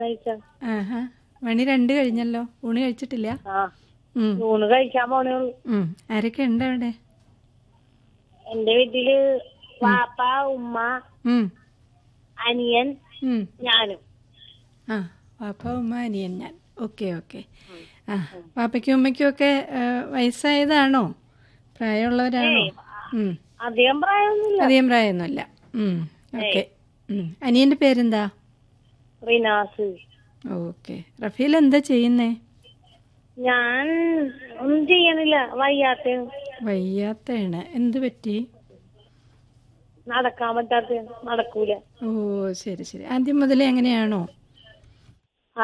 കഴിച്ചാ ആഹാ മണി രണ്ട് കഴിഞ്ഞല്ലോ ഊണ് കഴിച്ചിട്ടില്ല ആ ഉം, ഊണ് കഴിക്കാൻ പോണേ ഉള്ളൂ ഉം. ആരൊക്കെ ഉണ്ട് അവിടെ എന്റെ വീട്ടില് വാപ്പ ഉമ്മ ഉം, അനിയൻ ഉം. ഞാനും ആ വാപ്പ ഉമ്മ അനിയൻ ഞാൻ ഓക്കെ ഓക്കെ ആ വാപ്പയ്ക്കും ഉമ്മയ്ക്കും ഒക്കെ ആ, വയസ്സായതാണോ പ്രായമുള്ളവരാണോ ഉം. അധികം പ്രായമൊന്നുമില്ല അധികം പ്രായമൊന്നുമില്ല ഉം, ഓക്കെ ഉം. അനിയൻ്റെ പേരെന്താ റിനാസ് ഓക്കെ റഫീൽ എന്താ ചെയ്യുന്നേ ഞാൻ ഒന്നും ചെയ്യണില്ല വയ്യാത്ത വയ്യാത്തയാണ് എന്ത് പറ്റി നടക്കാൻ പറ്റാത്ത നടക്കൂല ഓ ശരി ശരി ആദ്യം മുതലേ അങ്ങനെയാണോ ആ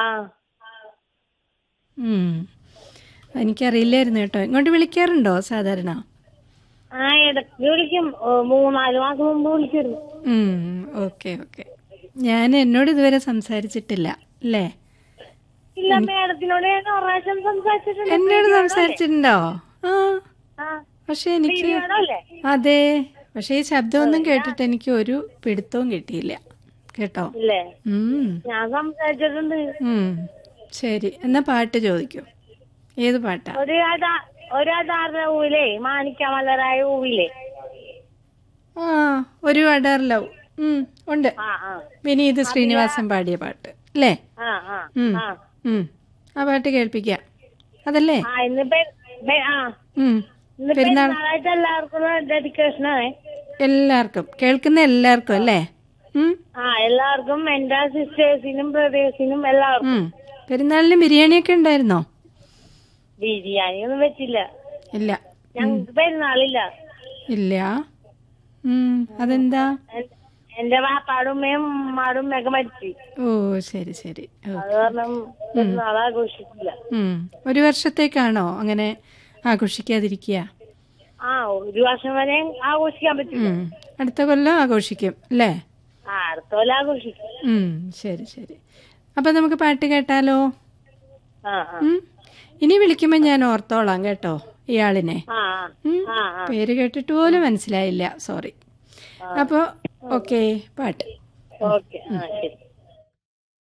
ഉം. എനിക്കറിയില്ലായിരുന്നു കേട്ടോ ഇങ്ങോട്ട് വിളിക്കാറുണ്ടോ സാധാരണ ആ ഇടയ്ക്ക് വിളിക്കും ഓ, മൂന്നാല് മാസം മുമ്പ് വിളിച്ചിരുന്നു ഉം, ഓക്കെ ഓക്കെ ഞാൻ എന്നോട് ഇതുവരെ സംസാരിച്ചിട്ടില്ല അല്ലേ ഇല്ല മേഡത്തിനോട് ഞാൻ ഒരു പ്രാവശ്യം സംസാരിച്ചിട്ടുണ്ട് എന്നോട് സംസാരിച്ചിട്ടുണ്ടോ ആ ആ പക്ഷെ എനിക്ക് ശ്രീനിവാസല്ലേ? അതെ പക്ഷെ ഈ ശബ്ദമൊന്നും കേട്ടിട്ട് എനിക്ക് ഒരു പിടുത്തവും കിട്ടിയില്ല കേട്ടോ ഇല്ലേ ഉം, ഞാൻ സംസാരിച്ചിട്ടുണ്ട് ഉം. ശരി എന്നാ പാട്ട് ചോദിക്കൂ ഏത് പാട്ടാ ഒരു അതാ- ഒരു അതാറിന്റെ ഊവിലേ മാണിക്യമലരായ ഊവിലേ ആ ഒരു അടാർ ലവ് ഉം, ഉണ്ട് ആ ആ വിനീത് ശ്രീനിവാസൻ പാടിയ പാട്ട് അല്ലേ ആ ആ ഉം, ആ ഉം. ആ പാട്ട് കേൾപ്പിക്കാം അതല്ലേ ആ ഇന്ന് പെ- പെ- ആ ഉം. ഇന്ന് പെരുന്നാൾ പെരുന്നാളായിട്ട് എല്ലാവർക്കും ഡെഡിക്കേഷൻ ആണ് എല്ലാവർക്കും കേൾക്കുന്ന എല്ലാവർക്കും അല്ലേ ഉം, ആ എല്ലാവർക്കും എന്റെ സിസ്റ്റേഴ്സിനും ബ്രദേഴ്സിനും എല്ലാവർക്കും ഉം. പെരുന്നാളിന് ബിരിയാണിയൊക്കെ ഉണ്ടായിരുന്നോ ബിരിയാണി ഒന്നും വെച്ചില്ല ഇല്ല ഞങ്ങൾക്ക് പെരുന്നാളില്ല ഇല്ല ഉം, അതെന്താ എൻ- എന്റെ വാപ്പാടും ഉമ്മയും ഉമ്മാടും ഉമ്മയൊക്കെ മരിച്ചു ഓ ശരി ശരി ഓ. അത് കാരണം പെരുന്നാൾ ആഘോഷിക്കില്ല ഉം. ഒരു വർഷത്തേക്കാണോ അങ്ങനെ ആഘോഷിക്കാതിരിക്കുക ആ ഒരു വർഷം വരെ ആഘോഷിക്കാൻ പറ്റില്ല ഉം. അടുത്ത കൊല്ലം ആഘോഷിക്കും അല്ലേ ആ അടുത്ത പോലെ ആഘോഷിക്കും ഉം, ശരി ശരി അപ്പൊ നമുക്ക് പാട്ട് കേട്ടാലോ ആ ആ ഉം. ഇനി വിളിക്കുമ്പോൾ ഞാൻ ഓർത്തോളാം കേട്ടോ ഇയാളിനെ ആ ഉം. ആ ആ പേര് കേട്ടിട്ട് പോലും മനസ്സിലായില്ല സോറി അപ്പോൾ ഓക്കെ പാട്ട് ഓക്കെ ആ ശരി